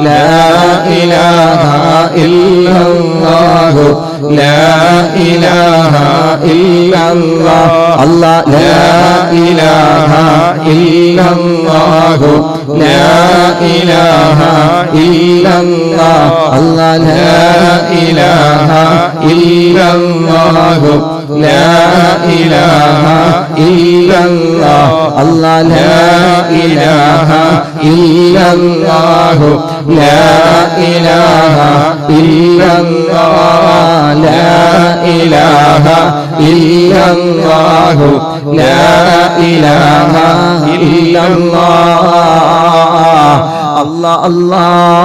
لا إله إلا الله لا إله إلا الله الله لا إله إلا الله لا إله إلا الله الله لا إله إلا الله لا إله إلا الله الله لا إله إلا الله لا إله إلا الله لا إله إلا الله لا إله إلا الله അല്ലാ അല്ലാ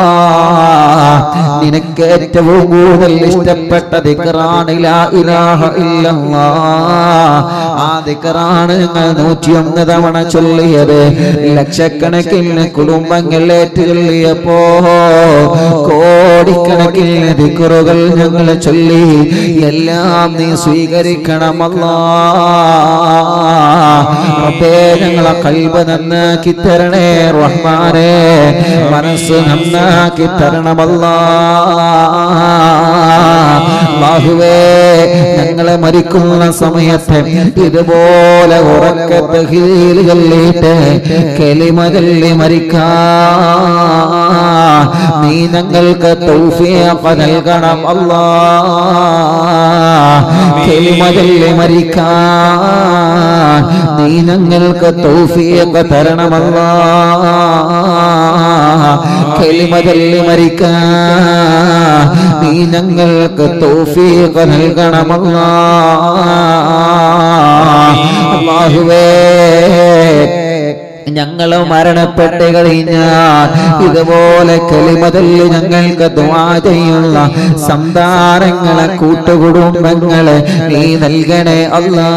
നിനക്ക് ഏറ്റവും കൂടുതൽ ഇഷ്ടപ്പെട്ട ദിക്റാണ് ലാ ഇലാഹ ഇല്ലല്ലാ ആ ദിക്റാണ് ഞങ്ങൾ നൂറ്റിയൊന്ന് തവണ ചൊല്ലിയത് ലക്ഷക്കണക്കിന് കുടുംബങ്ങൾ ഏറ്റു ചൊല്ലിയപ്പോ കോടിക്കണക്കിന് ദിക്റുകൾ ഞങ്ങൾ ചൊല്ലി എല്ലാം നീ സ്വീകരിക്കണമല്ലാ റബ്ബേ ഞങ്ങളെ കൽബ് നന്നാക്കി തരണേ റഹ്മാനേ മനസ്സ് നന്നാക്കി തരണമല്ലാ ബാഹുവേ ഞങ്ങളെ മരിക്കുന്ന സമയത്ത് ഇതുപോലെ ഉറക്കത്തെ ഹീല് ചൊല്ലിയിട്ട് കെളിമ ചൊല്ലി മരിക്കാ നീ ഞങ്ങൾക്ക് തൗഫീഖ് നൽകണം അല്ലാ കെളിമ ചൊല്ലി മരിക്കാൻ നീ ഞങ്ങൾക്ക് തൗഫീഖ് തരണമല്ലാ കെളിമ ചൊല്ലി മരിക്കാൻ നീ ഞങ്ങൾക്ക് തൗഫീഖ് നൽകണമല്ലാ അല്ലാഹുവേ ഞങ്ങൾ മരണപ്പെട്ട് കഴിഞ്ഞാൽ ഇതുപോലെ കലിമതല്ല് ഞങ്ങൾക്ക് ദുആ ചെയ്യുന്ന സന്താനങ്ങളെ കൂട്ടുകുടുംബങ്ങളെ നീ നൽകണേ അല്ലാ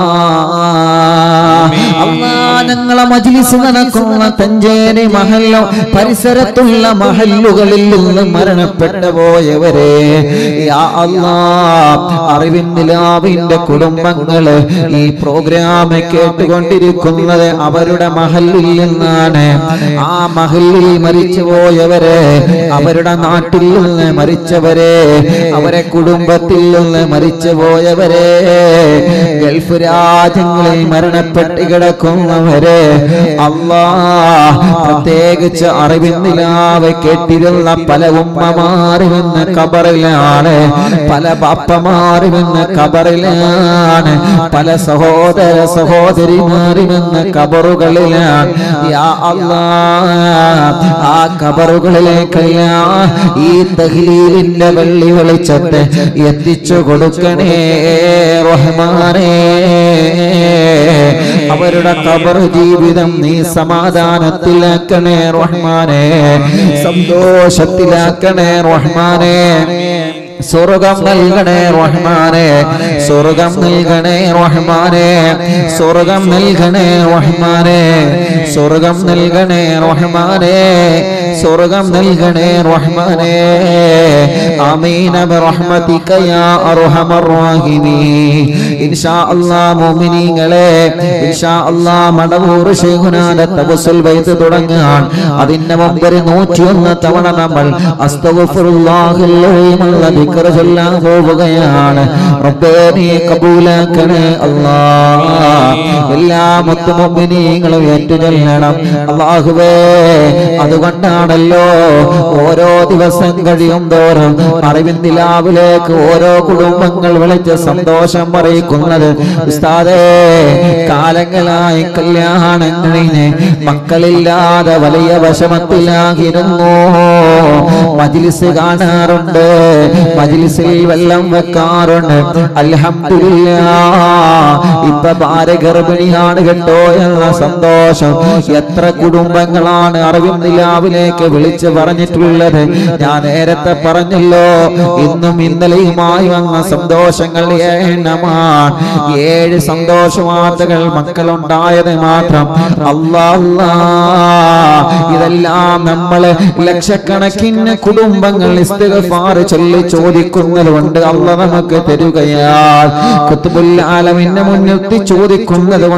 അല്ലാ ഞങ്ങളെ മജ്ലിസ് നടക്കുന്ന തഞ്ചേരി മഹല്ലോ പരിസരത്തുള്ള മഹല്ലുകളിൽ നിന്ന് മരണപ്പെട്ടു പോയവരെ യാ അല്ലാ അറിവിൻ നിലാവിന്റെ കുടുംബങ്ങള് ഈ പ്രോഗ്രാം കേട്ടുകൊണ്ടിരിക്കുന്നത് അവരുടെ മഹല്ലിൽ നിന്നാണ് ആ മഹല്ലിൽ മരിച്ചു പോയവരെ അവരുടെ നാട്ടിൽ നിന്ന് മരിച്ചവരെ അവരെ കുടുംബത്തിൽ നിന്ന് മരിച്ചു പോയവരെ ഗൾഫ് രാജ്യങ്ങളിൽ മരണപ്പെട്ട് കിടക്കുന്നവരെ അള്ളാ പ്രത്യേകിച്ച് അറിവിൻ നിലാവ് കേട്ടിരുന്ന പല ഉമ്മമാരുമെന്ന് കബറിലാണ് പല ബാപ്പമാരുമെന്ന് കബറിലാണ് പല സഹോദര സഹോദരിമാരുമെന്ന് കബറുകളിലാണ് യാ അല്ലാ ആ കബറുകളിലേക്കെല്ലാം ഈ തഹ്ലീലിന്റെ വെള്ളി വെളിച്ചത്തെ എത്തിച്ചു കൊടുക്കണേ റഹ്മാനേ അവരുടെ കബർ ജീവിതം നീ സമാധാനത്തിലാക്കണേ റഹ്മാനെ സന്തോഷത്തിലാക്കണേ റഹ്മാനെ സ്വർഗം നൽകണേ റഹ്മാനെ സ്വർഗം നൽകണേ റഹ്മാനെ സ്വർഗം നൽകണേ റഹ്മാനെ സ്വർഗം നൽകണേ റഹ്മാനെ സ്വർഗം നൽകണേ റഹ്മാനെ ആമീന ബിറഹ്മതിക യാ അർഹമർ റഹീമീൻ ഇൻഷാ അല്ലാഹ് മുഅ്മിനീങ്ങളെ ഇൻഷാ അല്ലാഹ് മടവൂർ ശൈഖുനാന്റെ തവസ്സുൽ ബൈത്ത് തുടങ്ങാൻ അതിന്റെ മുമ്പ് ഒരു 101 തവണ നമ്മൾ അസ്തഗ്ഫിറുല്ലാഹിൽ അലീം എന്ന ദിക്ർ ചൊല്ലാൻ പോവുകയാണ് റബ്ബേ നീ കബൂലാക്കണേ അല്ലാഹ് എല്ലാ മുത്തു മുഅ്മിനീങ്ങളും ഏറ്റുചൊല്ലണം അല്ലാഹുവേ അതുകൊണ്ടാണല്ലോ ഓരോ ദിവസം കഴിയും തോറും അറിവിൻ നിലാവിലേക്ക് ഓരോ കുടുംബങ്ങൾ വിളിച്ച് സന്തോഷം അറിയിക്കുന്നത് ഉസ്താദേ കാലങ്ങളായി കല്യാണം കഴിഞ്ഞ് മക്കളില്ലാതെ വലിയ വശമത്തിലാകിരുന്നു മജിലിസ് കാണാറുണ്ട് മജിലിസിൽ വെള്ളം വെക്കാറുണ്ട് അൽഹംദുലില്ലാ ഇപ്പൊ ഭാര്യ ഗർഭിണിയാണ് കേട്ടോ എന്ന സന്തോഷം എത്ര കുടുംബങ്ങളാണ് അറിവിൻ നിലാവിലേക്ക് വിളിച്ചു പറഞ്ഞിട്ടുള്ളത് ഞാൻ നേരത്തെ പറഞ്ഞല്ലോ ഇന്നും ഇന്നലെയുമായി വന്ന സന്തോഷങ്ങൾ ഏഴെണ്ണമാണ് ഏഴ് സന്തോഷ വാർത്തകൾ മക്കളുണ്ടായത് മാത്രം അല്ലാ ഇതെല്ലാം നമ്മള് ലക്ഷക്കണക്കിന് കുടുംബങ്ങൾ ഇസ്തിഗ്ഫാർ ചൊല്ലി ചോദിക്കുന്നത് കൊണ്ട് അല്ല നമുക്ക് തരുകയാൽ കുത്തുബുൽ ആലമിന്റെ മുൻനിർത്തി ചോദിക്കുന്നത് കൊണ്ട്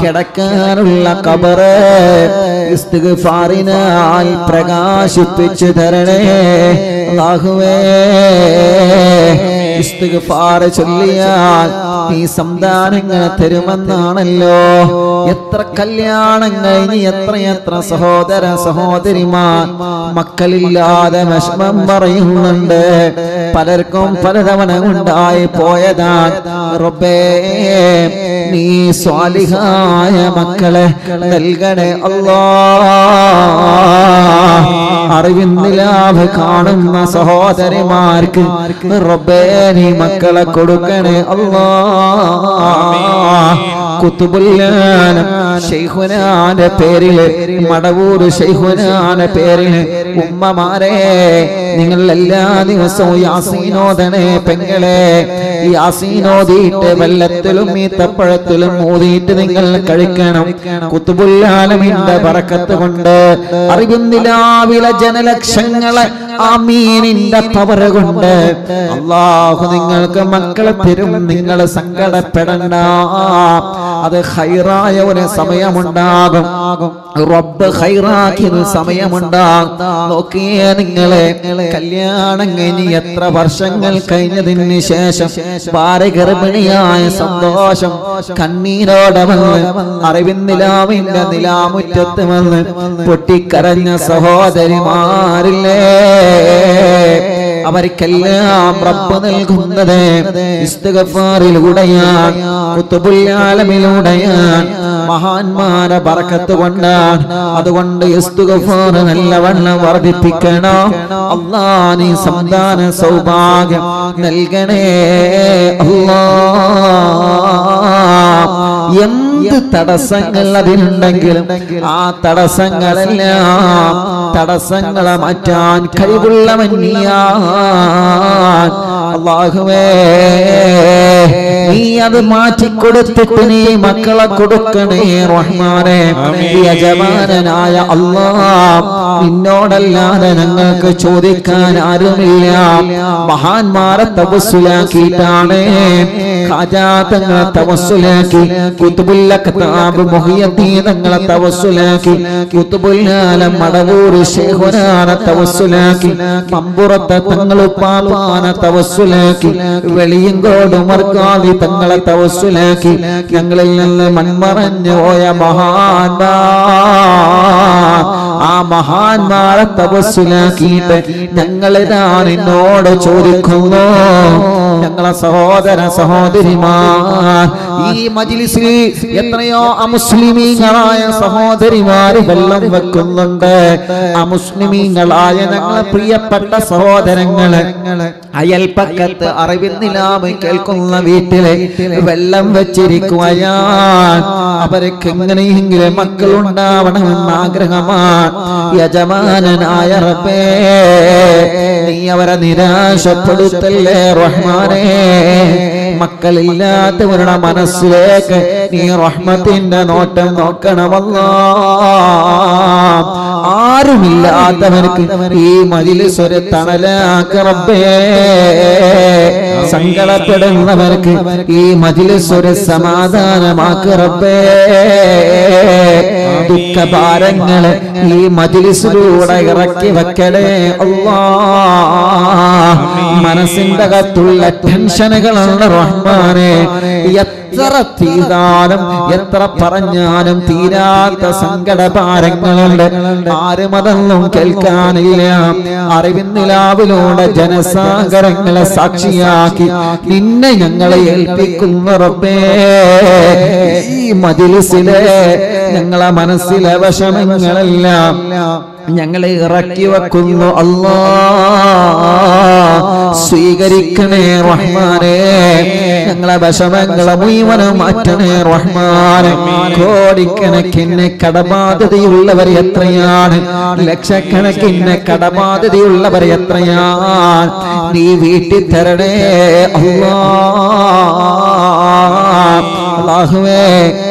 കിടക്കാനുള്ള കബറ് ഇസ്തിഗ്ഫാറിനാൽ പ്രകാശിപ്പിച്ചു തരണേ അല്ലാഹുവേ ഇസ്തിഗ്ഫാർ ചൊല്ലിയാൽ നീ സന്താനങ്ങൾ തരുമെന്നാണല്ലോ എത്ര കല്യാണം കഴിഞ്ഞ് എത്രയെത്ര സഹോദര സഹോദരിമാർ മക്കളില്ലാതെ വിഷമം പറയുന്നുണ്ട് പലർക്കും പലതവണ ഉണ്ടായി പോയതാണ് റബ്ബേ നീ സ്വാലിഹായ മക്കളെ നൽകണേ അല്ലാ അറിവിന്ദിലാവ് കാണുന്ന സഹോദരിമാർക്ക് റബ്ബേ നീ മക്കളെ കൊടുക്കണേ അല്ലാ കുത്തുബുല്ലാനം ശൈഖുനാന്റെ പേരില് മടവൂർ ശൈഖുനാന്റെ പേരില് ഉമ്മമാരെ നിങ്ങൾ എല്ലാ ദിവസവും യാസീനോദനെ പെങ്ങളെ യാസീനോദിയിട്ട് വെള്ളത്തിലും ഈത്തപ്പഴത്തിലും ഊതിയിട്ട് നിങ്ങൾ കഴിക്കണം കുത്തുബുല്ലാലമിന്റെ പറക്കത്ത് കൊണ്ട് അറിവിന്ദിലാവിലെ ജനലക്ഷങ്ങളെ ആമീനിന്റെ പവർ കൊണ്ട് അള്ളാഹു നിങ്ങൾക്ക് മക്കളെ തരും നിങ്ങൾ സങ്കടപ്പെടണ്ട അത് ഹൈറായ ഒരു സമയമുണ്ടാകും റബ്ബ് ഹൈറാക്കിയ സമയമുണ്ടാകും നോക്കിയേ നിങ്ങളെ കല്യാണം കഴിഞ്ഞ് എത്ര വർഷങ്ങൾ കഴിഞ്ഞതിന് ശേഷം ഭാരഗർഭിണിയായ സന്തോഷം കണ്ണീരോടെ വന്ന് അറിവിൻ നിലാവിന്റെ നിലാമുറ്റത്ത് വന്ന് പൊട്ടിക്കരഞ്ഞ സഹോദരിമാരില്ലേ അവർക്കെല്ലാം റബ്ബ് നൽകുന്നത് ഇസ്തിഗഫാറിലൂടെയാണ് കുത്തുബുല്ലാലമിലൂടെയാണ് മഹാന്മാരെ ബറക്കത്ത് കൊണ്ടാണ് അതുകൊണ്ട് ഇസ്തുഗഫാർ നല്ലവണ്ണം വർദ്ധിപ്പിക്കണം അല്ലാ നീ സന്താന സൗഭാഗ്യം നൽകണേ അല്ലാ എന്ത് തടസ്സങ്ങൾ അതിനുണ്ടെങ്കിലും ആ തടസ്സങ്ങളെല്ലാം തടസ്സങ്ങളെ മാറ്റാൻ കഴിവുള്ളവൻ നീയാണ് അള്ളാഹുവേ നീ അത് മാറ്റിക്കൊടുത്തിട്ട് നീ മക്കളെ കൊടുക്കണേ റഹ്മാനെ യജമാനനായ അല്ലാ നിന്നോടല്ലാതെ ഞങ്ങൾക്ക് ചോദിക്കാൻ ആരുമില്ല മഹാന്മാരെ തപസ്സുലാക്കിയിട്ടാണ് ഖാജാതങ്ങളെ തവസ്സുലാക്കി കുത്തുബുല്ല കത്താബ് മുഹിയദ്ദീനങ്ങളെ തവസ്സുലാക്കി കുത്തുബുല്ലാലം മടവൂർ ശേഖുനാനെ തവസ്സുലാക്കി മമ്പുറത്തെ തങ്ങളുപ്പാപ്പാനെ തവസ്സുലാക്കി വെളിയങ്കോട് മർക്കാതി തങ്ങളെ തവസ്സുലാക്കി ഞങ്ങളിൽ നിന്ന് മൺമറഞ്ഞു പോയ മഹാന്മാ ആ മഹാന്മാരെ തപസ്സിലാക്കിയിട്ട് ഞങ്ങളിതാ നിന്നോട് ചോദിക്കുന്നു ഞങ്ങളെ സഹോദര സഹോദരിമാർ ഈ മജിലിസിൽ എത്രയോ അമുസ്ലിമീങ്ങളായ സഹോദരിമാര് വെള്ളം വെക്കുന്നുണ്ട് അമുസ്ലിമീങ്ങളായ ഞങ്ങളെ പ്രിയപ്പെട്ട സഹോദരങ്ങള് അയൽപ്പക്കത്ത് അറിവിന്നിലാമ കേൾക്കുന്ന വീട്ടിലെ വെള്ളം വെച്ചിരിക്കുകയാണ് അവർക്ക് എങ്ങനെയെങ്കിലും മക്കളുണ്ടാവണമെന്ന് ആഗ്രഹമാണ് യജമാനനായ റബ്ബേ നീ അവരെ നിരാശപ്പെടുത്തല്ലേ റഹ്മാനേ മക്കളില്ലാത്തവരുടെ മനസ്സിലേക്ക് നീ റഹ്മത്തിന്റെ നോട്ടം നോക്കണമല്ലോ ആരുമില്ലാത്തവർക്ക് ഈ മജിലിസ് ഒരു തണലാക്ക റബ്ബേ സങ്കടപ്പെടുന്നവർക്ക് ഈ മജിലിസ് ഒരു സമാധാനമാക്ക റബ്ബേ ദുഃഖഭാരങ്ങള് ഈ മജിലിസിലൂടെ ഇറക്കി വെക്കണേ അല്ലാ മനസ്സിന്റെ അകത്തുള്ള ടെൻഷനുകളാണ് റഹ്മാനെ എത്ര തീരാനും എത്ര പറഞ്ഞാലും തീരാത്ത സങ്കടഭാരങ്ങളുണ്ട് ആരും അതൊന്നും കേൾക്കാനില്ല അറിവിന്നിലാവിലൂടെ ജനസാഗരങ്ങളെ സാക്ഷിയാക്കി നിന്നെ ഞങ്ങളെ ഏൽപ്പിക്കുന്ന റബ്ബേ ഈ മജിലിസിലെ ഞങ്ങളെ മനസ്സിലെ വിഷമങ്ങളെല്ലാം ഞങ്ങളെ ഇറക്കി വെക്കുന്നു അല്ലാ സ്വീകരിക്കണേ റഹ്മാനെ ഞങ്ങളെ വിഷമങ്ങളെ മുഴുവനും മാറ്റണേ റഹ്മാനെ കോടിക്കണക്കിന് കടബാധ്യതയുള്ളവർ എത്രയാണ് ലക്ഷക്കണക്കിന് കടബാധ്യതയുള്ളവർ എത്രയാണ് നീ വീട്ടിൽ തരണേ അല്ലാ അല്ലാഹുവേ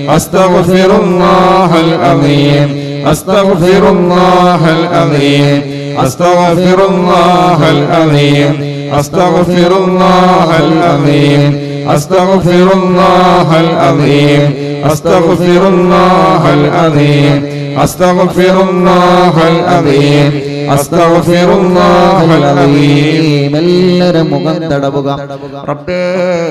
أستغفر الله العظيم أستغفر الله العظيم أستغفر الله العظيم أستغفر الله العظيم أستغفر الله العظيم أستغفر الله العظيم أستغفر الله العظيم أستغفر الله العظيم എല്ലാവരും മുഖം തടവുക റബ്ബേ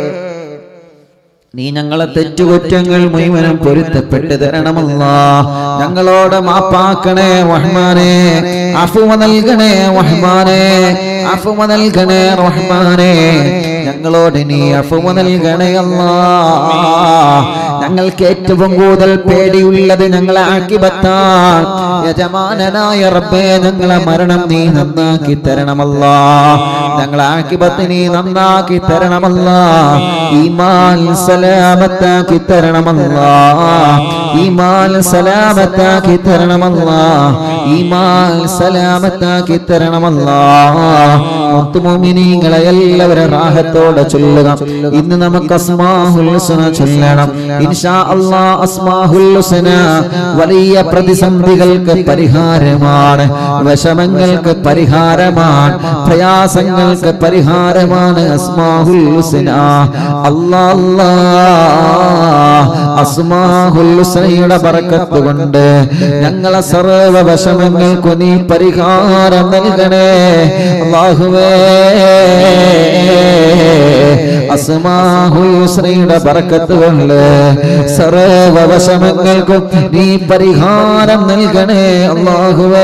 നീ ഞങ്ങളെ തെറ്റുകുറ്റങ്ങൾ മുഴുവനും പൊരുത്തപ്പെട്ട് തരണമല്ല ഞങ്ങളോട് മാപ്പാക്കണേ റഹ്മാനെ അഫുവ നൽകണേ റഹ്മാനെ അഫുവ നൽകണേ റഹ്മാനെ ഞങ്ങളോട് നീ അഫുവ നൽകണേ അല്ലാ ഞങ്ങൾക്ക് ഏറ്റവും കൂടുതൽ പേടിയുള്ളത് ഞങ്ങളെ ആക്കിബത്താൻ യജമാനനായ റബ്ബേ ഞങ്ങളെ മരണം നീ നന്നാക്കി തരണമല്ല ഞങ്ങളെ ആക്കിബത്ത് നീ നന്നാക്കി തരണമല്ല ഈമാൻ സലാമത്താക്കി തരണമല്ല ഈമാൻ സലാമത്താക്കി തരണമല്ല ഈമാൻ സലാമത്താക്കി തരണമല്ല മുത്തുമോമിനീങ്ങളെ എല്ലാവരും റാഹത്തോടെ ചൊല്ലുക ഇന്ന് നമുക്ക് അസ്മാഹുൽ ഹുസ്ന ചൊല്ലണം ഇൻഷാ അല്ലാ അസ്മാഹുൽ ഹുസ്ന വലിയ പ്രതിസന്ധികൾക്ക് പരിഹാരമാണ് വിഷമങ്ങൾക്ക് പരിഹാരമാണ് പ്രയാസങ്ങൾക്ക് പരിഹാരമാണ് അസ്മാഹുൽ ഹുസ്ന അല്ലാ അല്ലാ അസ്മാഹുൽ ഹുസ്നയുടെ ബറക്കത്ത് കൊണ്ട് ഞങ്ങളെ സർവ്വ വിഷമങ്ങൾക്കു നീ പരിഹാരം നൽകണേ അല്ലാഹുവേ അസ്മാഹുൽ ഹുസ്നയുടെ ബറക്കത്ത് കൊണ്ട് സർവ്വ വിഷമങ്ങൾക്കും നീ പരിഹാരം നൽകണേ അല്ലാഹുവേ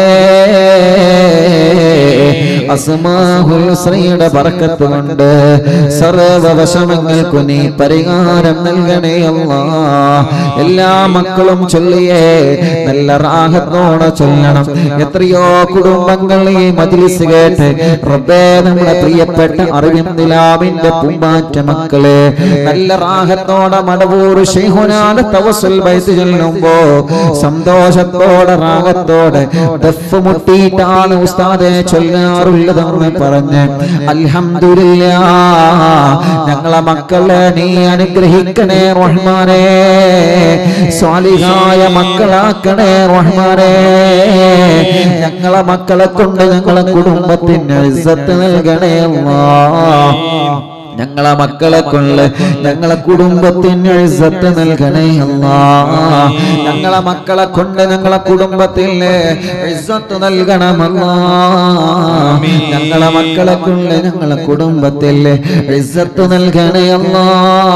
അസ്മാഹുൽ ഹുസ്നയുടെ ബറക്കത്ത് കൊണ്ട് സർവ്വ വിഷമങ്ങൾക്കു നീ പരിഹാരം നൽകണേ അല്ലാ എല്ലാ മക്കളും ചൊല്ലിയേ നല്ല റാഹത്തോടെ ചൊല്ലണം എത്രയോ കുടുംബങ്ങൾ ഈ മജ്ലിസ് കേട്ട് റബ്ബേ നമ്മുടെ പ്രിയപ്പെട്ട അറിവിൻ നിലാവിന്റെ പൂമ്പാറ്റ മക്കളെ നല്ല റാഹത്തോടെ മടവൂർ ഷെയ്ഹുനാട് തവസുൽ ബൈത്ത് ചൊല്ലുമ്പോ സന്തോഷത്തോടെ റാഹത്തോടെ ദഫ് മുട്ടിയിട്ടാണ് ഉസ്താദെ ചൊല്ലാറുള്ളതെന്ന് പറഞ്ഞ് അൽഹംദുലില്ലാ ഞങ്ങളെ മക്കളെ നീ അനുഗ്രഹിക്കണേ റഹ്മാനെ സ്വാലിഹായ മക്കളാക്കണേ റഹ്മാനെ ഞങ്ങളെ മക്കളെ കൊണ്ട് ഞങ്ങളെ കുടുംബത്തിന് ഇസ്സത്ത് നൽകണേ അല്ലാ ഞങ്ങളെ മക്കളെ കൊണ്ട് ഞങ്ങളെ കുടുംബത്തിന് ഇസ്സത്ത് നൽകണേ അല്ലാ ഞങ്ങളെ മക്കളെ കൊണ്ട് ഞങ്ങളെ കുടുംബത്തിന് ഇസ്സത്ത് നൽകണമല്ലാ ഞങ്ങളെ മക്കളെ കൊണ്ട് ഞങ്ങളെ കുടുംബത്തിൽ ഇസ്സത്ത് നൽകണേ അല്ലാ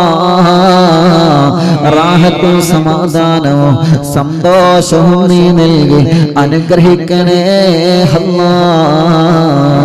റാഹത്തും സമാധാനവും സന്തോഷവും നീ നൽകി അനുഗ്രഹിക്കണേ അല്ലാ